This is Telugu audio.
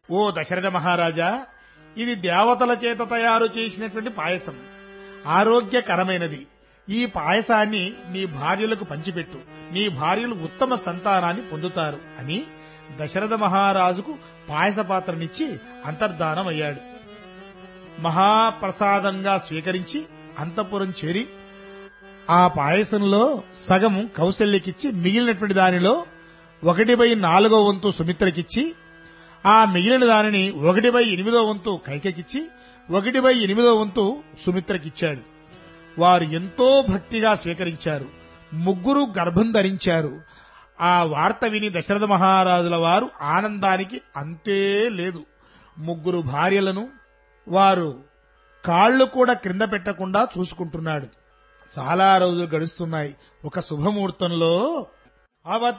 ఓ దశరథ మహారాజా ఇది దేవతల చేత తయారు చేసినటువంటి పాయసం ఆరోగ్యకరమైనది ఈ పాయసాన్ని నీ భార్యలకు పంచిపెట్టు నీ భార్యలు ఉత్తమ సంతానాన్ని పొందుతారు అని దశరథ మహారాజుకు పాయస పాత్రనిచ్చి అంతర్ధానం అయ్యాడు మహాప్రసాదంగా స్వీకరించి అంతఃపురం చేరి ఆ పాయసంలో సగం కౌశల్యకిచ్చి మిగిలినటువంటి దానిలో ఒకటి బై నాలుగో వంతు సుమిత్రకిచ్చి ఆ మిగిలిన దానిని ఒకటి బై ఎనిమిదో వంతు కైకకిచ్చి ఒకటి బై ఎనిమిదో వంతు సుమిత్రకిచ్చాడు వారు ఎంతో భక్తిగా స్వీకరించారు ముగ్గురు గర్భం ధరించారు ఆ వార్త విని దశరథ మహారాజుల వారు ఆనందానికి అంతే లేదు ముగ్గురు భార్యలను వారు కాళ్లు కూడా క్రింద పెట్టకుండా చూసుకుంటున్నాడు చాలా రోజులు గడుస్తున్నాయి ఒక శుభముహూర్తంలో అవత